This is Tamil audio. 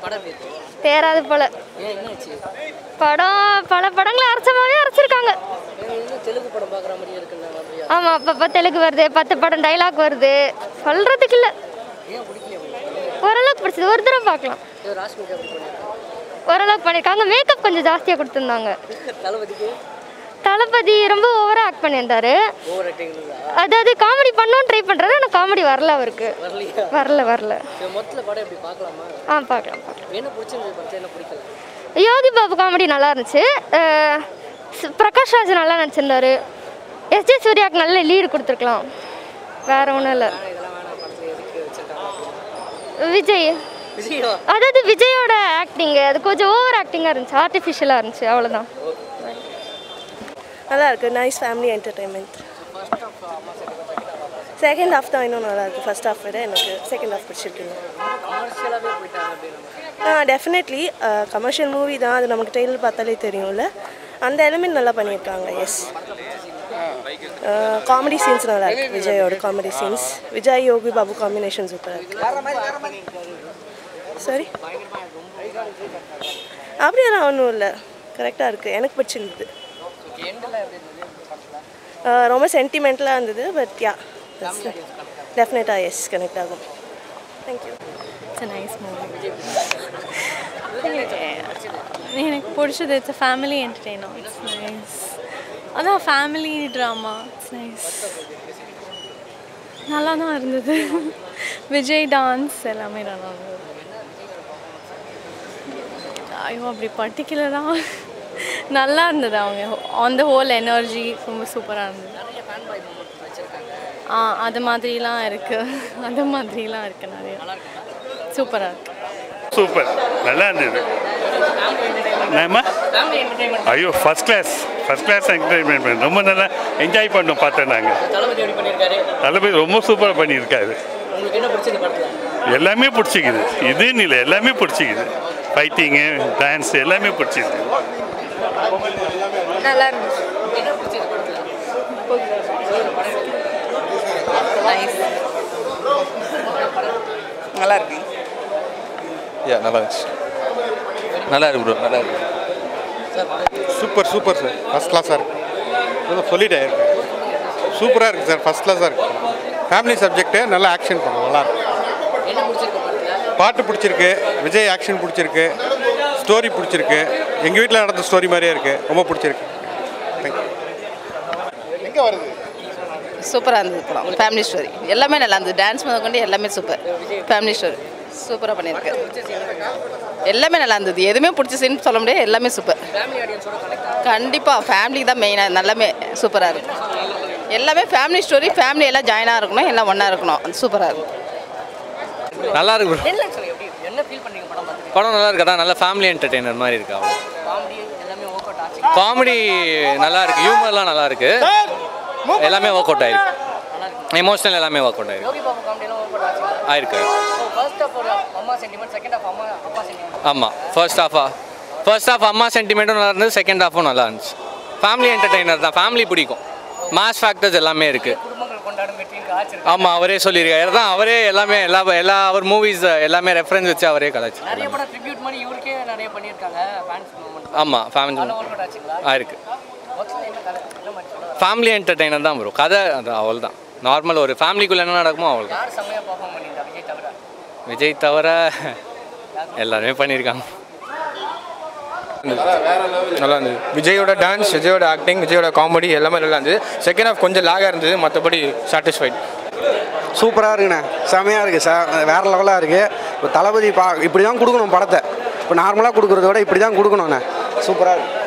படம் எப்படி இருக்கு தேராது போல ஏன் என்னாச்சு படம் பல படங்களை அரைச்சமாவே அரைச்சிருக்காங்க வேற என்ன தெலுங்கு படம் பார்க்குற மாதிரியே இருக்குன்னாங்க அப்படியா ஆமாம் அப்பப்போ தெலுங்கு வருது பத்து படம் டைலாக் வருது சொல்கிறதுக்கு இல்லை ஏன் பிடிக்கல உங்களுக்கு ஓரளவுக்கு பிடிச்சது ஒரு தடவை பார்க்கலாம் ஏதோ ராஷ்மிகா அப்படி பண்ணியிருக்காங்க ஓரளவுக்கு பண்ணியிருக்காங்க மேக்கப் கொஞ்சம் ஜாஸ்தியாக கொடுத்துருந்தாங்க தளபதிக்கு தளபதி ரொம்ப ஓவராக ஆக்ட் பண்ணியிருந்தாரு ஓவர் ஆக்டிங் இருந்தா அதாவது காமெடி பண்ணோன்னு ட்ரை பண்ணுறாரு ஆனால் காமெடி வரல அவருக்கு வரலையா வரல வரல சரி, மொத்தத்துல படம் எப்படி பார்க்கலாமா ஆ பார்க்கலாம் பார்க்கலாம் என்ன பிடிச்சிருந்தது படத்தை என்ன பிடிக்கல யோகி பாபு காமெடி நல்லா இருந்துச்சு அஹ் ஸ்- பிரகாஷ் ராஜ் நல்லா நடிச்சிருந்தாரு எஸ்ஜே சூர்யாவுக்கு நல்ல லீடு கொடுத்துருக்கலாம் வேற ஒன்றும் இல்லை ஆனா இதெல்லாம் வேணாம் படத்துல எதுக்கு வச்சிருக்காங்க விஜய் விஜயா அதாவது விஜயோட ஆக்டிங் அது கொஞ்சம் ஓவர் ஆக்டிங்காக இருந்துச்சு ஆர்டிஃபிஷியலாக இருந்துச்சு அவ்வளோதான் நல்லா இருக்கு nice family entertainment second half தான் இன்னும் நல்லா இருக்கு ஃபர்ஸ்ட் ஹாஃப் விட எனக்கு செகண்ட் ஹாஃப் பிடிச்சிருக்கு கமர்ஷியலாகவே போயிட்டாங்க அப்படின்னு ஆ டெஃபினெட்லி கமர்ஷியல் மூவி தான் அது நமக்கு ட்ரெயிலர் பார்த்தாலே தெரியும்ல அந்த எலிமெண்ட் நல்லா பண்ணியிருக்காங்க எஸ் காமெடி சீன்ஸ் நல்லா இருக்கு விஜயோட comedy scenes Vijay Yogi Babu combination சூப்பராக இருக்கு சரி அப்படியெல்லாம் ஒன்றும் இல்லை கரெக்டாக இருக்குது எனக்கு பிடிச்சிருந்தது எண்டில் எப்படி இருந்தது படத்தில் ஆஹ் ரொம்ப சென்டிமெண்டலாக இருந்தது பட் யா டெஃபினட்டாக எஸ் கனெக்ட் ஆகும் தேங்க்யூ இட்ஸ் நைஸ் மூவி எனக்கு பிடிச்சது it's family entertainer it's nice அதான் ஃபேமிலி ட்ராமா இட்ஸ் நைஸ் நல்லா தான் இருந்தது விஜய் டான்ஸ் எல்லாமே நல்லா இருந்தது ஐயோ அப்படி பர்டிகுலராக நல்லா இருந்தது அவங்க ஆன் த ஹோல் எனர்ஜி ரொம்ப சூப்பராக இருந்தது ஆ அது மாதிரிலாம் இருக்குது அது மாதிரிலாம் இருக்குது நிறைய சூப்பராக இருக்குது சூப்பர் நல்லா இருந்தது என்னம்மா ஐயோ first class first class entertainment ரொம்ப நல்லா என்ஜாய் பண்ணோம் பார்த்தோம் நாங்கள் தளபதி எப்படி பண்ணியிருக்காரு தளபதி ரொம்ப சூப்பராக பண்ணியிருக்காரு உங்களுக்கு என்ன பிடிச்சது படத்தில் எல்லாமே பிடிச்சிக்குது இதுன்னு இல்லை எல்லாமே பிடிச்சிக்குது ஃபைட்டிங்கு டான்ஸ் எல்லாமே பிடிச்சிக்குது நல்லா இருந்துச்சு என்ன பிடிச்சது படத்தில் நல்லா இருக்கு யா நல்லா இருந்துச்சு நல்லா இருக்கு ப்ரோ நல்லா இருக்கு சூப்பர் சூப்பர் சார் ஃபஸ்ட் கிளாஸாக இருக்கு அதான் சொல்லிட்டேன் சூப்பராக இருக்குது சார் ஃபஸ்ட் கிளாஸாக இருக்குது ஃபேமிலி சப்ஜெக்ட்டு நல்லா ஆக்ஷன் பண்ணும் நல்லா இருக்கு என்ன பிடிச்சிருக்கு படத்தில் பாட்டு பிடிச்சிருக்கு விஜய் ஆக்ஷன் பிடிச்சிருக்கு ஸ்டோரி பிடிச்சிருக்கு எங்கள் வீட்டில் நடந்த ஸ்டோரி மாதிரியே இருக்குது ரொம்ப பிடிச்சிருக்கு தேங்க்யூ எங்கே வருது சூப்பராக இருந்தது படம் ஃபேமிலி ஸ்டோரி எல்லாமே நல்லா இருந்தது டான்ஸ் முதல் கொண்டு எல்லாமே சூப்பர் ஃபேமிலி ஸ்டோரி சூப்பராக பண்ணியிருக்கு எல்லாமே நல்லா இருந்தது எதுவுமே பிடிச்ச சீன் சொல்ல முடியாது எல்லாமே சூப்பர் ஃபேமிலி ஆடியன்ஸோட கனெக்ட் கண்டிப்பாக ஃபேமிலிக்கு தான் மெயினாக எல்லாமே சூப்பராக இருக்கும் எல்லாமே ஃபேமிலி ஸ்டோரி ஃபேமிலி எல்லாம் ஜாயினாக இருக்கணும் எல்லாம் ஒன்றா இருக்கணும் அது சூப்பராக இருக்கும் நல்லா இருக்கு ப்ரோ என்ன சொல்லுங்க எப்படி என்ன ஃபீல் பண்ணீங்க படம் பார்த்துட்டு படம் நல்லா இருக்கு அதான் நல்ல ஃபேமிலி என்டர்டெய்னர் மாதிரி இருக்கு அவ்வளோ காமெடி எல்லாமே ஒர்க் அவுட் ஆச்சு காமெடி நல்லா இருக்கு ஹியூமர்லாம் நல்லா இருக்கு எல்லாமே ஒர்க் அவுட் ஆயிருக்கு எமோஷனல் எல்லாமே ஒர்க் அவுட் ஆயிருக்கு யோகி பாபு காமெடியெல்லாம் ஒர்க் அவுட் ஆச்சு ஆயிருக்கு ஃபர்ஸ்ட் ஆஃப் ஒரு அம்மா சென்டிமெண்ட் செகண்ட் ஆஃப் அம்மா அப்பா சென்டிமெண்ட் ஆமாம் ஃபர்ஸ்ட் ஹாஃபா ஃபர்ஸ்ட் ஹாஃப் அம்மா சென்டிமெண்ட்டும் நல்லா இருந்தது செகண்ட் ஹாஃபும் நல்லா இருந்துச்சு ஃபேமிலி என்டர்டெய்னர் தான் ஃபேமிலி பிடிக்கும் மாஸ் ஃபேக்டர்ஸ் எல்லாமே இருக்குது குடும்பங்கள் கொண்டாடும் வெற்றிக்கு ஆச்சு ஆமாம் அவரே சொல்லியிருக்காரு தான் அவரே எல்லாமே எல்லா எல்லா அவர் மூவிஸ் எல்லாமே ரெஃபரன்ஸ் வச்சு அவரே கலாச்சு நிறைய படம் ட்ரிபியூட் மாதிரி இவருக்கே நிறைய பண்ணியிருக்காங்க ஃபேன்ஸ் மூமெண்ட் ஆமாம் ஃபேமிலி அதெல்லாம் ஒர்க் அவுட் ஆச்சுங்களா ஆயிருக்கு ஒர்க்ஸில் என்ன கதை என்ன மாதிரி சொல்லுவாங்க ஃபேமிலி என்டர்டெய்னர் தான் ப்ரோ கதை அது அவள் தான் நார்மல் ஒரு ஃபேமிலிக்குள்ளே என்ன நடக்குமோ அவள் தான் யார் செம்மையாக பர்ஃபார்ம் பண்ணியிருந்தா விஜய் தவிர விஜய் தவிர எல்லாருமே பண்ணியிருக்காங்க நல்லா இருந்தது விஜயோட டான்ஸ் விஜயோட ஆக்டிங் விஜயோட காமெடி எல்லாமே நல்லா இருந்தது செகண்ட் ஹாஃப் கொஞ்சம் லாகாக இருந்தது மற்றபடி சாட்டிஸ்ஃபைட் சூப்பராக இருக்குண்ணே செமையாக இருக்குது சார் வேறு லெவலாக இருக்குது இப்போ தளபதி பா இப்படி தான் கொடுக்கணும் படத்தை இப்போ நார்மலாக கொடுக்குறத விட இப்படி தான் கொடுக்கணுண்ணே சூப்பராக இருக்குது